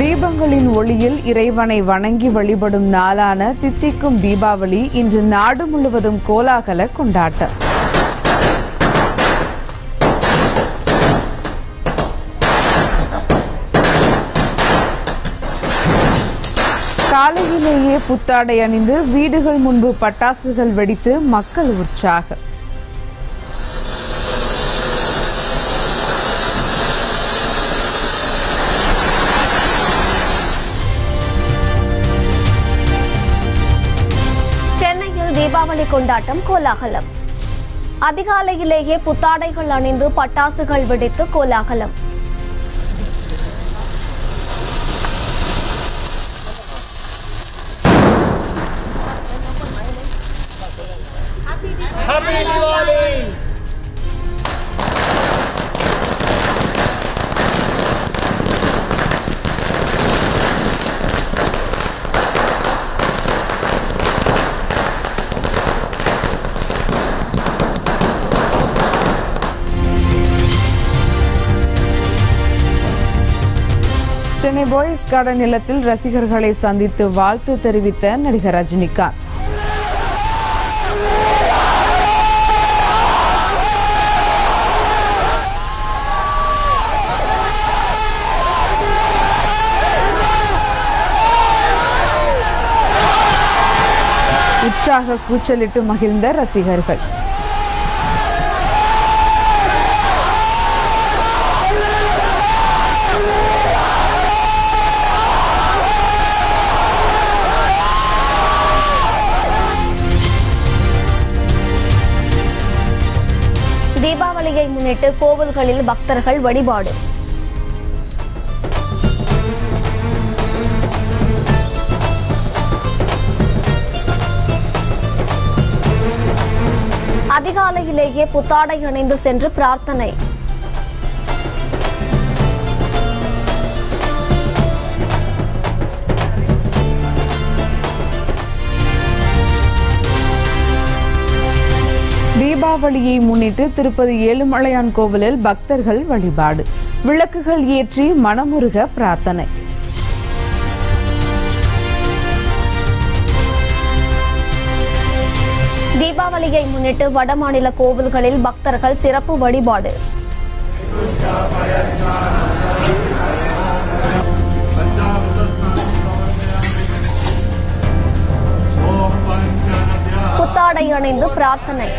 தீபங்களின் ஒளியில் இறைவனை வணங்கி வழிபடும் நாளான தித்திக்கும் தீபாவளி இன்று நாடு முழுவதும் கோலாகல கொண்டாட்டம் காலையிலேயே புத்தாடை அணிந்து வீடுகள் முன்பு பட்டாசுகள் வெடித்து மக்கள் உற்சாகம் சென்னையில் தீபாவளி கொண்டாட்டம் கோலாகலம் அதிகாலையிலேயே புத்தாடைகள் அணிந்து பட்டாசுகள் வெடித்து கோலாகலம் சென்னை பாய்ஸ் கார்டன் இல்லத்தில் ரசிகர்களை சந்தித்து வாழ்த்து தெரிவித்த நடிகர் ரஜினிகாந்த் உற்சாக கூச்சலிட்டு மகிழ்ந்த ரசிகர்கள் தீபாவளியை முன்னிட்டு கோவில்களில் பக்தர்கள் வழிபாடு அதிகாலையிலேயே புத்தாடை அணிந்து சென்று பிரார்த்தனை தீபாவளியை முன்னிட்டு திருப்பதி ஏழுமலையான் கோவிலில் பக்தர்கள் வழிபாடு விளக்குகள் ஏற்றி மனமுருக பிரார்த்தனை தீபாவளியை முன்னிட்டு வடமாநில கோவில்களில் பக்தர்கள் சிறப்பு வழிபாடு புத்தாடை அணிந்து பிரார்த்தனை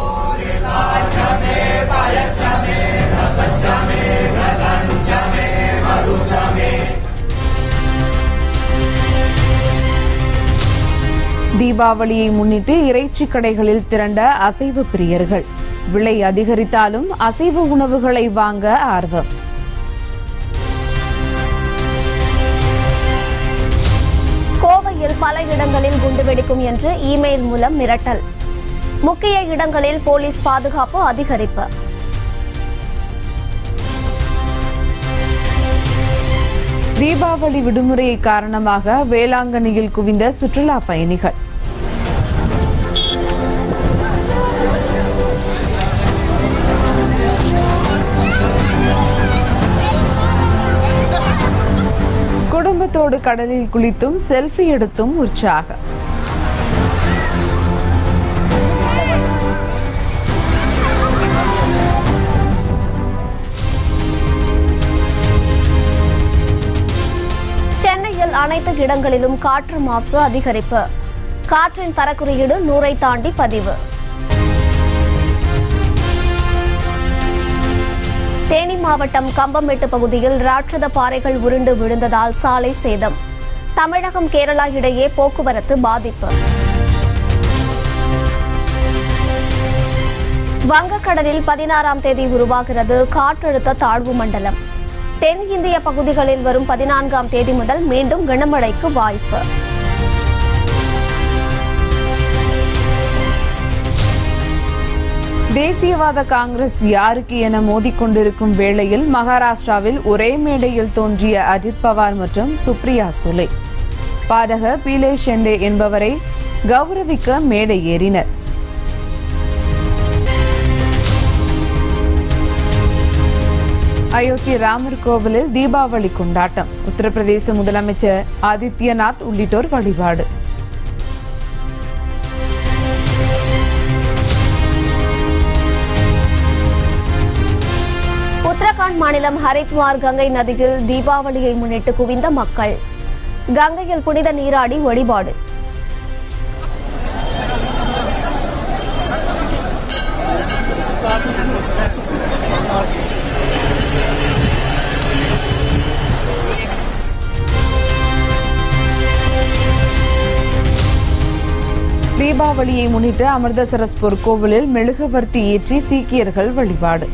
தீபாவளியை முன்னிட்டு இறைச்சி கடைகளில் திரண்ட அசைவ பிரியர்கள் விலை அதிகரித்தாலும் அசைவ உணவுகளை வாங்க ஆர்வம் கோவையில் பல இடங்களில் குண்டு வெடிக்கும் என்று இமெயில் மூலம் மிரட்டல் முக்கிய இடங்களில் போலீஸ் பாதுகாப்பு அதிகரிப்பு தீபாவளி விடுமுறை காரணமாக வேளாங்கண்ணியில் குவிந்த சுற்றுலா பயணிகள் குடும்பத்தோடு கடலில் குளித்தும் செல்ஃபி எடுத்தும் உற்சாகம் சென்னையில் அனைத்து இடங்களிலும் காற்று மாசு அதிகரிப்பு காற்றின் தரக்குறியீடு நூறை தாண்டி பதிவு தேனி மாவட்டம் கம்பமெட்டு பகுதியில் ராட்சத பாறைகள் உருண்டு விழுந்ததால் சாலை சேதம் தமிழகம் கேரளா இடையே போக்குவரத்து பாதிப்பு வங்கக்கடலில் பதினாறாம் தேதி உருவாகிறது காற்றழுத்த தாழ்வு மண்டலம் தென் இந்திய பகுதிகளில் வரும் பதினான்காம் தேதி முதல் மீண்டும் கனமழைக்கு வாய்ப்பு தேசியவாத காங்கிரஸ் யாருக்கு என மோதிக்கொண்டிருக்கும் வேளையில் மகாராஷ்டிராவில் ஒரே மேடையில் தோன்றிய அஜித் பவார் மற்றும் சுப்ரியா சுலே பாடகர் பீலே ஷெண்டே என்பவரை கௌரவிக்க மேடை ஏறினர் அயோத்தி ராமர் கோவிலில் தீபாவளி கொண்டாட்டம் உத்தரப்பிரதேச முதலமைச்சர் ஆதித்யநாத் உள்ளிட்டோர் வழிபாடு உத்தரகாண்ட் மாநிலம் ஹரித்வார் கங்கை நதியில் தீபாவளியை முன்னிட்டு குவிந்த மக்கள் கங்கையில் புனித நீராடி வழிபாடு தீபாவளியை முன்னிட்டு அமிர்தசரஸ்பூர் கோவிலில் மெழுகுவர்த்தி ஏற்றி சீக்கியர்கள் வழிபாடு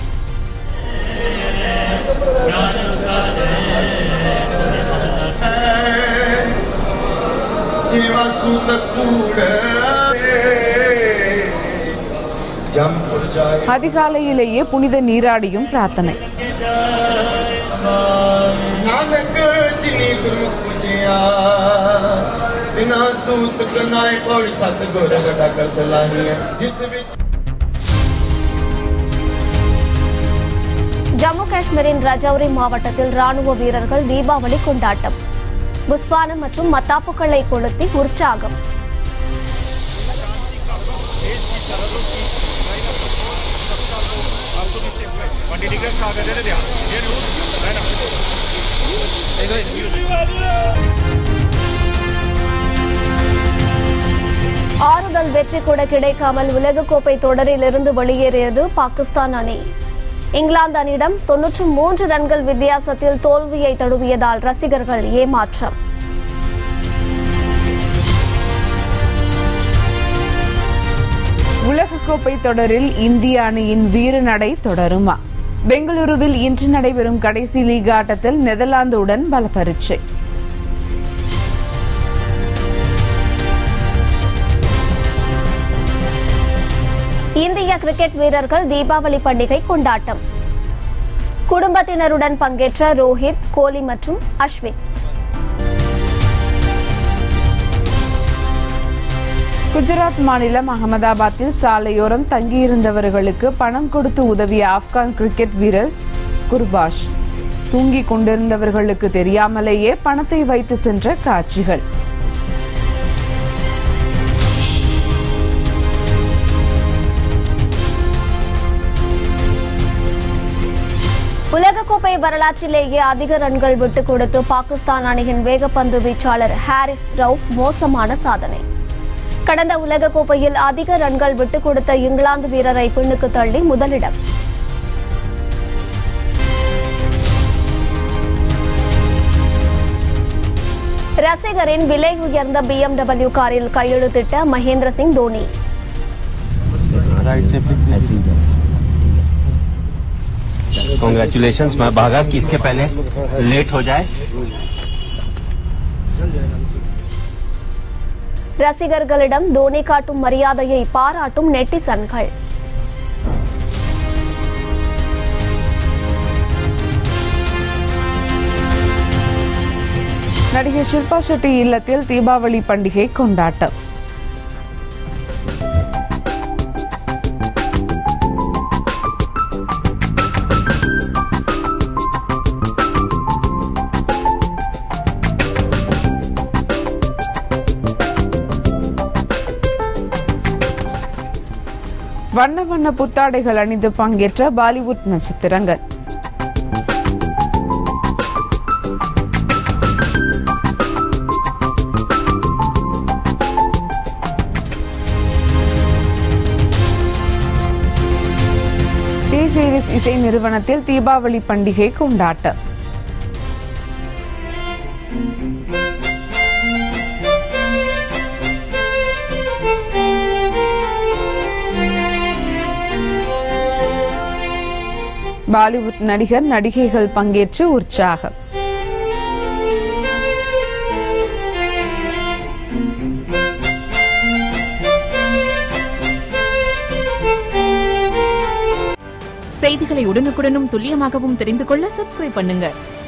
जेव्हा सुत कूड जंपुर जाय அதிகாலையிலேயே புனித நீராடியும் பிரார்த்தனை नानक जिनी गुरु पूजिया बिना सूत कनाए पौड़ी सत गुर गटा कर सलाहिया जिस विच ஜம்மு காஷ்மீரின் ரஜௌரி மாவட்டத்தில் ராணுவ வீரர்கள் தீபாவளி கொண்டாட்டம் புஸ்வானம் மற்றும் மத்தாப்புக்களை கொளுத்தி உற்சாகம் ஆறுதல் வெற்றி கூட கிடைக்காமல் உலகக்கோப்பை தொடரிலிருந்து வெளியேறியது பாகிஸ்தான் அணி இங்கிலாந்து அணியிடம் தொன்னூற்று மூன்று ரன்கள் வித்தியாசத்தில் தோல்வியை தழுவியதால் ரசிகர்கள் ஏமாற்றம் உலகக்கோப்பை தொடரில் இந்திய அணியின் வீறு நடை தொடருமா பெங்களூருவில் இன்று நடைபெறும் கடைசி லீக் ஆட்டத்தில் நெதர்லாந்துடன் பல பரீட்சை இந்திய கிரிக்கெட் வீரர்கள் தீபாவளி பண்டிகை கொண்டாட்டம் குடும்பத்தினருடன் பங்கேற்ற ரோஹித் கோலி மற்றும் அஸ்வின் குஜராத் மாநிலம் அகமதாபாத்தில் சாலையோரம் தங்கியிருந்தவர்களுக்கு பணம் கொடுத்து உதவிய ஆப்கான் கிரிக்கெட் வீரர் குர்பாஷ் தூங்கிக் கொண்டிருந்தவர்களுக்கு தெரியாமலேயே பணத்தை வைத்து சென்ற காட்சிகள் உலகக்கோப்பை வரலாற்றிலேயே அதிக ரன்கள் விட்டுக் கொடுத்து பாகிஸ்தான் அணியின் வேகப்பந்து வீச்சாளர் ஹாரிஸ் ரவ் மோசமான சாதனை கடந்த உலகக்கோப்பையில் அதிக ரன்கள் விட்டுக் கொடுத்த இங்கிலாந்து வீரரை பின்னுக்கு தள்ளி முதலிடம் ரசிகரின் விலை உயர்ந்த BMW காரில் கையெழுத்திட்ட மகேந்திர சிங் தோனி राइट से पैसेंजर कॉन्ग्रेचुलेशन मैं भागा कि इसके पहले लेट हो जाए ரசிகர்களிடம் தோனி காட்டும் மரியாதையை பாராட்டும் நெட்டிசன்கள் நடிகை ஷில்பா ஷெட்டி இல்லத்தில் தீபாவளி பண்டிகை கொண்டாட்டம் வண்ண வண்ண புத்தாடைகள் அணிந்து பங்கேற்ற பாலிவுட் நட்சத்திரங்கள் டி சீரிஸ் இசை நிறுவனத்தில் தீபாவளி பண்டிகை கொண்டாட்டம் பாலிவுட் நடிகர் நடிகைகள் பங்கேற்று உற்சாகம் செய்திகளை உடனுக்குடனும் துல்லியமாகவும் தெரிந்து கொள்ள சப்ஸ்கிரைப் பண்ணுங்க